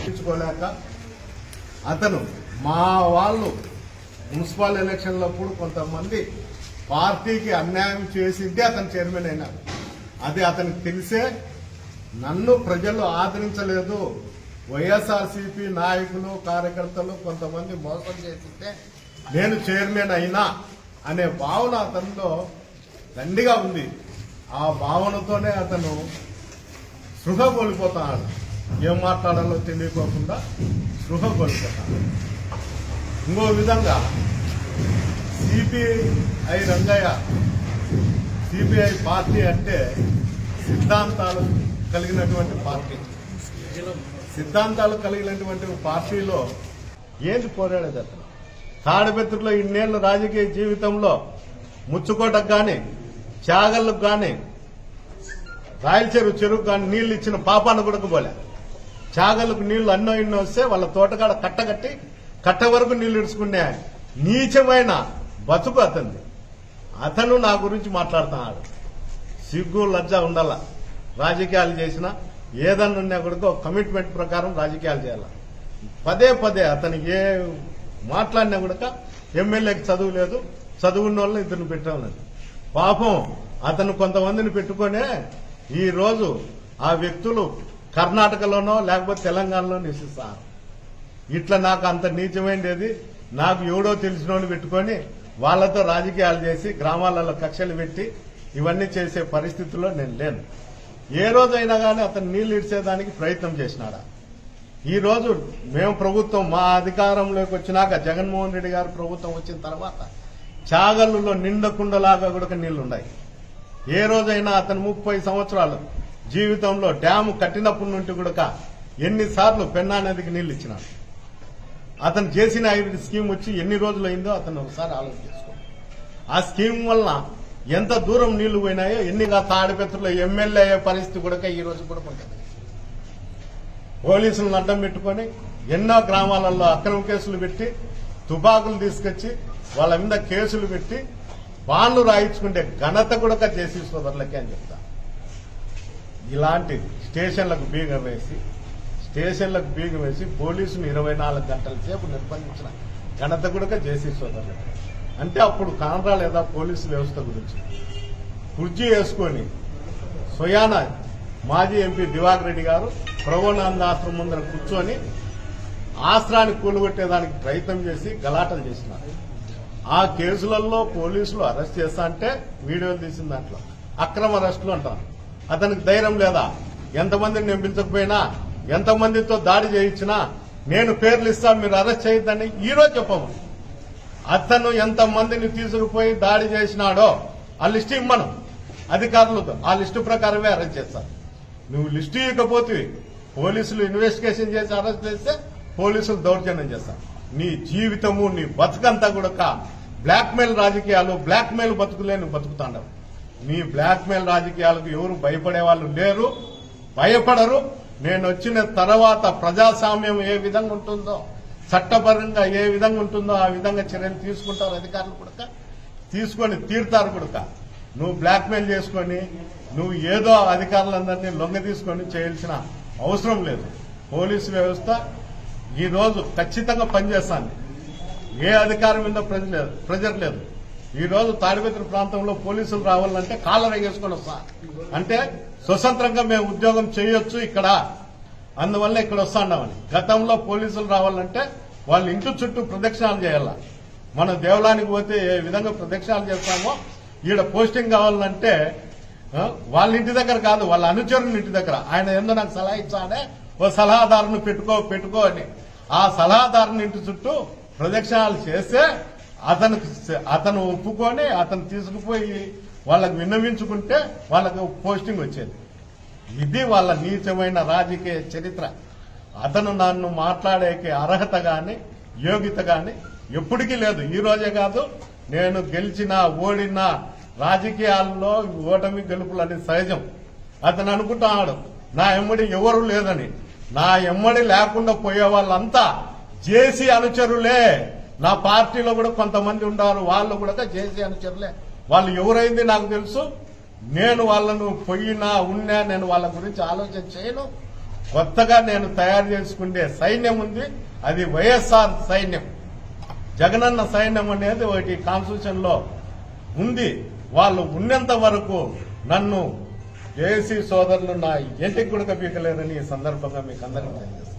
తీర్చుకోలేక అతను మా వాళ్ళు మున్సిపల్ ఎలక్షన్లప్పుడు కొంతమంది పార్టీకి అన్యాయం చేసిందే అతను చైర్మన్ అయినాడు అది అతనికి తెలిసే నన్ను ప్రజలు ఆదరించలేదు వైఎస్ఆర్సీపీ నాయకులు కార్యకర్తలు కొంతమంది మోసం చేసిందే నేను చైర్మన్ అయినా అనే భావన అతనిలో దండిగా ఉంది ఆ భావనతోనే అతను సృహ కోల్పోతాడు ఏం మాట్లాడాలో తెలియకోకుండా సృహ కోల్పోతాడు ఇంకో విధంగా సిపిఐ రంగయ్య సిపిఐ పార్టీ అంటే సిద్ధాంతాలు కలిగినటువంటి పార్టీ సిద్ధాంతాలు కలిగినటువంటి పార్టీలో ఏంటి పోరాడేది అతను తాడిపెత్తులో ఇన్నేళ్ల రాజకీయ జీవితంలో ముచ్చుకోటకు గాని చాగళ్ళకు గాని రాయలచెరువు చెరువు కానీ నీళ్లు ఇచ్చిన పాపాన్ని కూడా పోలే చాగలకు నీళ్లు అన్నో ఇన్నో వస్తే వాళ్ళ తోటకాడ కట్టగట్టి కట్ట వరకు నీళ్లు ఇడుచుకునే నీచమైన బతుకు అతనిది అతను నా గురించి మాట్లాడుతున్నాడు సిగ్గు లజ్జ ఉండాల రాజకీయాలు చేసినా ఏదన్నా ఉన్నా కూడా ఒక కమిట్మెంట్ ప్రకారం రాజకీయాలు చేయాలి పదే పదే అతను ఏ మాట్లాడినా కూడా ఎమ్మెల్యేకి చదువు లేదు చదువున్న వాళ్ళని ఇద్దరిని పెట్టామన్నది పాపం అతను కొంతమందిని పెట్టుకొనే ఈ రోజు ఆ వ్యక్తులు కర్ణాటకలోనో లేకపోతే తెలంగాణలో నివసిస్తారు ఇట్లా నాకు అంత నీచమైనది నాకు ఎవడో తెలిసిన పెట్టుకొని వాళ్ళతో రాజకీయాలు చేసి గ్రామాలలో కక్షలు పెట్టి ఇవన్నీ చేసే పరిస్థితుల్లో నేను లేను ఏ రోజైనా కానీ అతను నీళ్లు ఇడిచేదానికి ప్రయత్నం చేసినాడా ఈ రోజు మేము ప్రభుత్వం మా అధికారంలోకి వచ్చినాక జగన్మోహన్ రెడ్డి గారు ప్రభుత్వం వచ్చిన తర్వాత చాగళ్ళులో నిండకుండలాగా కూడా నీళ్లున్నాయి ఏ రోజైనా అతను ముప్పై సంవత్సరాలు జీవితంలో డ్యాము కట్టినప్పటి నుండి కూడా ఎన్నిసార్లు పెన్నా నదికి నీళ్లు ఇచ్చినాడు అతను చేసిన ఐదు స్కీమ్ వచ్చి ఎన్ని రోజులు అయిందో అతను ఒకసారి ఆలోచన చేసుకో ఆ స్కీమ్ వలన ఎంత దూరం నీళ్లు పోయినాయో ఎన్నిగా తాడిపెత్తులో ఎమ్మెల్యే అయ్యే పరిస్థితి కూడా ఈ రోజు కూడా ఉంటుంది పోలీసులను అడ్డం పెట్టుకొని ఎన్నో గ్రామాలలో అక్రమ కేసులు పెట్టి తుపాకులు తీసుకొచ్చి వాళ్ళ మీద కేసులు పెట్టి బాండ్లు రాయించుకుంటే ఘనత కూడా చేసి సోదరులకే అని చెప్తా ఇలాంటి స్టేషన్లకు బీగం వేసి స్టేషన్లకు బీగం వేసి పోలీసులు ఇరవై నాలుగు గంటల సేపు నిర్బంధించిన ఘనత కూడా చేసి సోదరులకే అంటే అప్పుడు కానరా లేదా పోలీసు వ్యవస్థ గురించి కుర్చీ వేసుకొని సొయానా మాజీ ఎంపీ దివాకర్ రెడ్డి గారు ప్రవణానంద ఆశ్రమం ముందర కూర్చొని ఆశ్రాన్ని కూలగొట్టేదానికి ప్రయత్నం చేసి గలాటలు చేసినారు ఆ కేసులలో పోలీసులు అరెస్ట్ చేస్తా అంటే వీడియోలు తీసిన దాంట్లో అక్రమ అరెస్టులు అంటారు అతనికి ధైర్యం లేదా ఎంతమందిని నేను పిలిచకపోయినా ఎంతమందితో దాడి చేయించినా నేను పేర్లు ఇస్తా మీరు అరెస్ట్ చేయొద్దని ఈ రోజు చెప్పము అతను ఎంతమందిని తీసుకుపోయి దాడి చేసినాడో ఆ లిస్ట్ ఇమ్మను అధికారులతో ఆ లిస్టు ప్రకారమే అరెస్ట్ చేస్తారు నువ్వు లిస్టు ఇవ్వకపోతే పోలీసులు ఇన్వెస్టిగేషన్ చేసి అరెస్ట్ చేస్తే పోలీసులు దౌర్జన్యం చేస్తారు నీ జీవితము నీ బతుకంతా కూడా బ్లాక్ మెయిల్ రాజకీయాలు బ్లాక్ మెయిల్ బతుకులే నువ్వు బతుకుతాండవు నీ బ్లాక్ మెయిల్ రాజకీయాలకు ఎవరు భయపడే వాళ్ళు లేరు భయపడరు నేను వచ్చిన తర్వాత ప్రజాస్వామ్యం ఏ విధంగా ఉంటుందో చట్టపరంగా ఏ విధంగా ఉంటుందో ఆ విధంగా చర్యలు తీసుకుంటారు అధికారులు కూడా తీసుకొని తీరుతారు కూడా నువ్వు బ్లాక్మెయిల్ చేసుకొని నువ్వు ఏదో అధికారులందరినీ లొంగ తీసుకొని చేయాల్సిన అవసరం లేదు పోలీసు వ్యవస్థ ఈ రోజు ఖచ్చితంగా పనిచేస్తాను ఏ అధికారం మీద ప్రజ లేదు ప్రెజర్ లేదు ఈ రోజు తాడిపత్రి ప్రాంతంలో పోలీసులు రావాలంటే కాలర్ వేసుకొని వస్తా అంటే స్వతంత్రంగా మేము ఉద్యోగం చేయొచ్చు ఇక్కడ అందువల్ల ఇక్కడ వస్తాండామని గతంలో పోలీసులు రావాలంటే వాళ్ళ ఇంటి చుట్టూ ప్రదక్షిణాలు చేయాల మనం దేవాలయానికి పోతే ఏ విధంగా ప్రదక్షిణాలు చేస్తామో ఈడ పోస్టింగ్ కావాలంటే ఆ, వాళ్ళ ఇంటి దగ్గర కాదు వాళ్ళ అనుచరుని ఇంటి దగ్గర ఆయన ఏందో నాకు సలహా ఇచ్చానే ఓ సలహాదారుని పెట్టుకో పెట్టుకో అని ఆ సలహాదారుని ఇంటి చుట్టూ ప్రదక్షిణాలు చేస్తే అతనికి అతను ఒప్పుకొని అతను తీసుకుపోయి వాళ్ళకి విన్నవించుకుంటే వాళ్ళకి పోస్టింగ్ వచ్చేది ఇది వాళ్ళ నీచమైన రాజకీయ చరిత్ర అతను నన్ను మాట్లాడేకి అర్హత గాని యోగ్యత గాని ఎప్పటికీ లేదు ఈ రోజే కాదు నేను గెలిచిన ఓడిన రాజకీయాల్లో ఓటమి గెలుపులు అనేది సహజం అతను అనుకుంటున్నాడు నా ఎమ్మడి ఎవరు లేదని నా ఎమ్మడి లేకుండా పోయే వాళ్ళంతా జేసీ అనుచరులే నా పార్టీలో కూడా కొంతమంది ఉన్నారు వాళ్ళు కూడా జేసీ అనుచరులే వాళ్ళు ఎవరైంది నాకు తెలుసు నేను వాళ్ళను పోయినా ఉన్నా నేను వాళ్ళ గురించి ఆలోచన చేయను కొత్తగా నేను తయారు చేసుకునే సైన్యం ఉంది అది వైఎస్ఆర్ సైన్యం జగనన్న సైన్యం అనేది ఒకటి కాన్స్టిట్యూషన్ లో ఉంది వాళ్ళు ఉన్నంత వరకు నన్ను జేసీ సోదరులు నా ఇంటికి కూడా పీకలేరని ఈ సందర్భంగా మీకు అందరికీ తెలియజేస్తాను